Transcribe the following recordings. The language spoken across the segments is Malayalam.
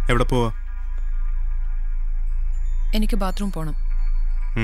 എവിടെ പോവാ എനിക്ക് ബാത്റൂം പോണം ഉം.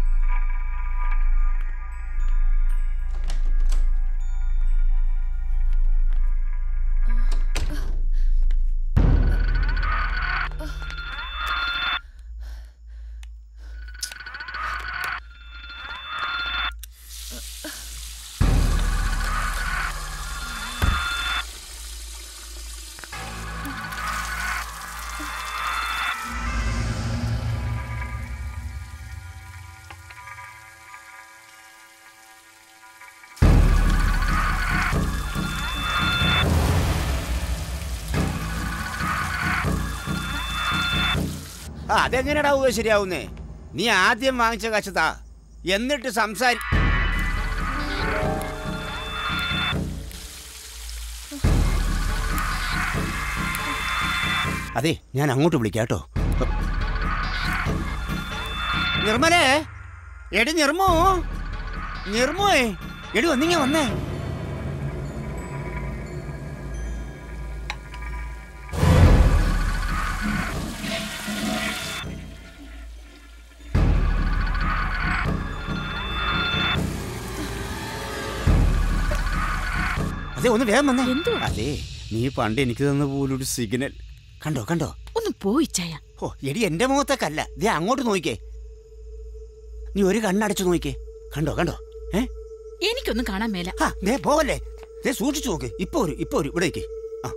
ആ അതെങ്ങനെയാടാവുക ശരിയാവുന്നേ നീ ആദ്യം വാങ്ങിച്ച കാശ് താ എന്നിട്ട് സംസാരി അതെ ഞാൻ അങ്ങോട്ട് വിളിക്കാം കേട്ടോ നിർമ്മലേ എടി നിർമ്മോ നിർമ്മോേ എടി ഒന്നിങ്ങ വന്നേ അതെ ഒന്ന് വേഗം വന്നേ അതെ നീ പണ്ട് എനിക്ക് തന്ന പോലൊരു സിഗ്നൽ കണ്ടോ കണ്ടോ ഒന്ന് പോയി ചായ ഓ എടി എന്റെ മുഖത്തേക്കല്ല ദേ അങ്ങോട്ട് നോക്കിക്കേ നീ ഒരു കണ്ണടച്ചു നോക്കിക്കേ കണ്ടോ കണ്ടോ ഏ എനിക്കൊന്നും കാണാൻ മേല ആ ദേ പോകല്ലേ ദേ സൂക്ഷിച്ചു നോക്ക് ഇപ്പൊ ഒരു ഇപ്പൊ ഒരു ഇവിടേക്ക് ആ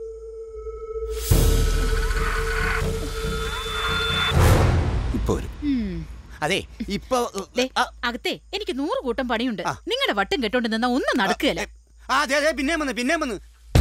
ഇപ്പൊ ഒരു അതെ ഇപ്പൊ ദേ, അകത്തെ എനിക്ക് നൂറ് കൂട്ടം പണിയുണ്ട് നിങ്ങളുടെ വട്ടം കെട്ടോണ്ട് നിന്നാ ഒന്നും നടക്കുകയല്ല ആ അതെ അതെ പിന്നെ വന്ന് പിന്നെ വന്ന്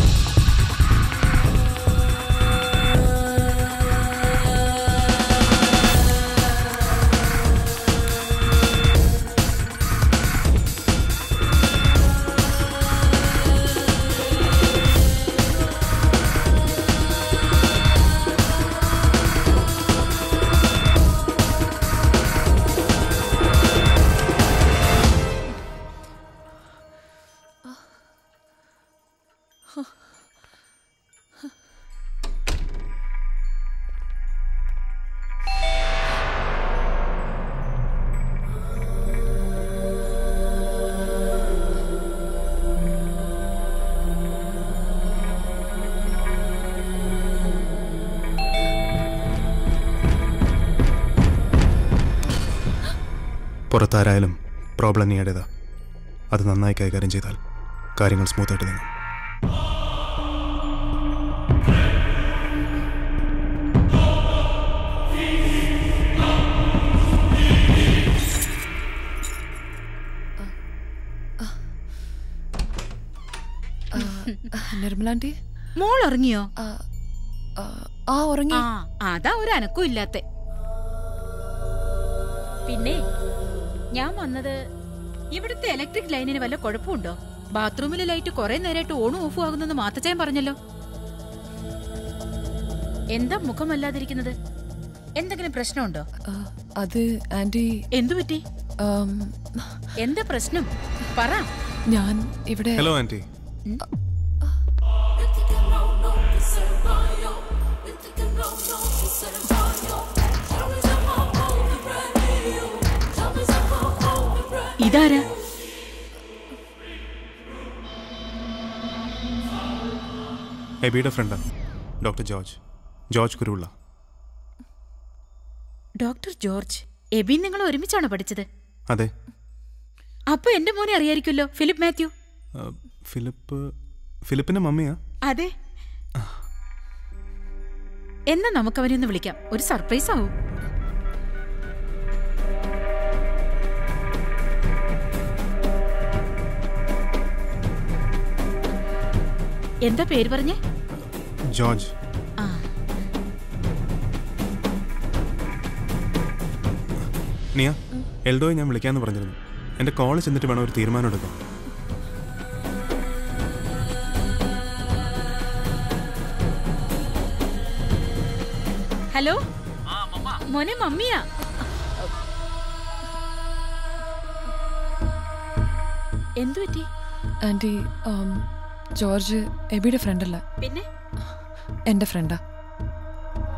പുറത്താരായാലും പ്രോബ്ലം നീയുടേതാ അത് നന്നായി കൈകാര്യം ചെയ്താൽ കാര്യങ്ങൾ സ്മൂത്തായിട്ട് നീങ്ങും നിർമ്മലാന്റി മോൾ ഉറങ്ങിയോ ആ ഉറങ്ങി ആ അതാ ഒരു അനക്കും ഇല്ലാത്തെ പിന്നെ ഞാൻ വന്നത് ഇവിടുത്തെ ഇലക്ട്രിക് ലൈനിന് വല്ല കുഴപ്പമുണ്ടോ ബാത്റൂമിലെ ലൈറ്റ് കുറെ നേരമായിട്ട് ഓണും ഓഫും ആകുന്നെന്ന് മാത്തച്ചാൻ പറഞ്ഞല്ലോ എന്താ മുഖമല്ലാതിരിക്കുന്നത് എന്തെങ്കിലും പ്രശ്നമുണ്ടോ അത് ആന്റി എന്തു പറ്റി എന്താ പ്രശ്നം പറ ഞാൻ ഇവിടെ ഹലോ ആൻറ്റി ഇതാരാ എബിയുടെ ഫ്രണ്ടാണ് ഡോക്ടർ ജോർജ് ജോർജ് കുരുള്ള ഡോക്ടർ ജോർജ് എബി നിങ്ങൾ ഒരുമിച്ചാണോ പഠിച്ചത് അതെ അപ്പൊ എന്റെ മോനെ അറിയായിരിക്കുമല്ലോ ഫിലിപ്പ് മാത്യു ആ, ഫിലിപ്പ് ഫിലിപ്പിന്റെ മമ്മിയാ അതെ എന്നാ നമുക്ക് അവനെ ഒന്ന് വിളിക്കാം ഒരു സർപ്രൈസ് ആവും എന്താ പേര് പറഞ്ഞേ ജോർജ് ആ നിയ എൽഡോയെ ഞാൻ വിളിക്കാമെന്ന് പറഞ്ഞിരുന്നു എൻ്റെ കോളേജ് ചെന്നിട്ട് വേണം ഒരു തീരുമാനം എടുക്കാൻ ഹലോ മോനെ മമ്മിയാ എന്തു പറ്റി ആന്റി ജോർജ് എബിയുടെ ഫ്രണ്ടല്ല പിന്നെ എന്റെ ഫ്രണ്ടാ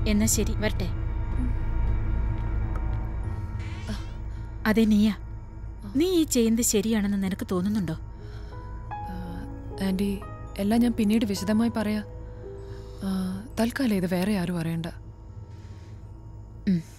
എന്നാ ശരി വരട്ടെ അതെ നീയ നീ ഈ ചെയ്യുന്നത് ശരിയാണെന്ന് നിനക്ക് തോന്നുന്നുണ്ടോ ആൻറ്റി എല്ലാം ഞാൻ പിന്നീട് വിശദമായി പറയാം ആ, തൽക്കാലം ഇത് വേറെ ആരും അറിയണ്ട ഉം.